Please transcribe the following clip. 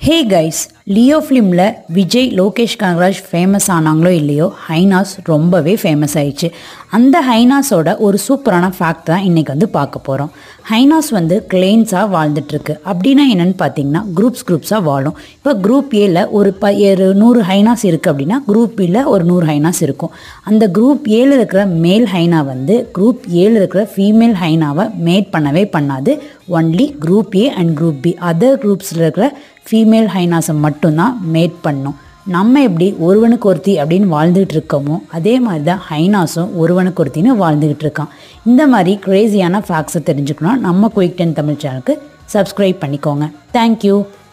ஹே guys Leo ஃபிலிமில் Vijay Lokesh Kanagaraj famous ஆனாங்களோ இல்லையோ ஹைனாஸ் ரொம்பவே ஃபேமஸ் ஆயிடுச்சு அந்த ஹைனாஸோட ஒரு சூப்பரான ஃபேக்ட் தான் இன்றைக்கி வந்து பார்க்க போகிறோம் ஹைனாஸ் வந்து கிளெயின்ஸாக வாழ்ந்துட்டுருக்கு அப்படின்னா என்னென்னு பார்த்தீங்கன்னா குரூப்ஸ் குரூப்ஸாக வாழும் இப்போ குரூப் ஏல ஒரு ப ஒரு நூறு ஹைனாஸ் இருக்குது அப்படின்னா குரூப் பியில் ஒரு நூறு ஹைனாஸ் இருக்கும் அந்த குரூப் ஏல இருக்கிற மேல் ஹைனா வந்து குரூப் ஏல இருக்கிற ஃபீமேல் ஹைனாவை மேட் பண்ணவே பண்ணாது only group A and group B other குரூப்ஸில் இருக்கிற ஃபீமேல் ஹைனாஸை மட்டும்தான் மேட் பண்ணும் நம்ம எப்படி ஒருவனுக்கு ஒருத்தி அப்படின்னு வாழ்ந்துகிட்டு இருக்கோமோ அதே மாதிரி தான் ஹைனாஸும் ஒருவனுக்கு ஒருத்தின்னு வாழ்ந்துகிட்டு இருக்கான் இந்த மாதிரி க்ரேசியான ஃபேக்ட்ஸை தெரிஞ்சுக்கணும் நம்ம குயிக் டென் தமிழ் சேனலுக்கு சப்ஸ்கிரைப் பண்ணிக்கோங்க தேங்க்யூ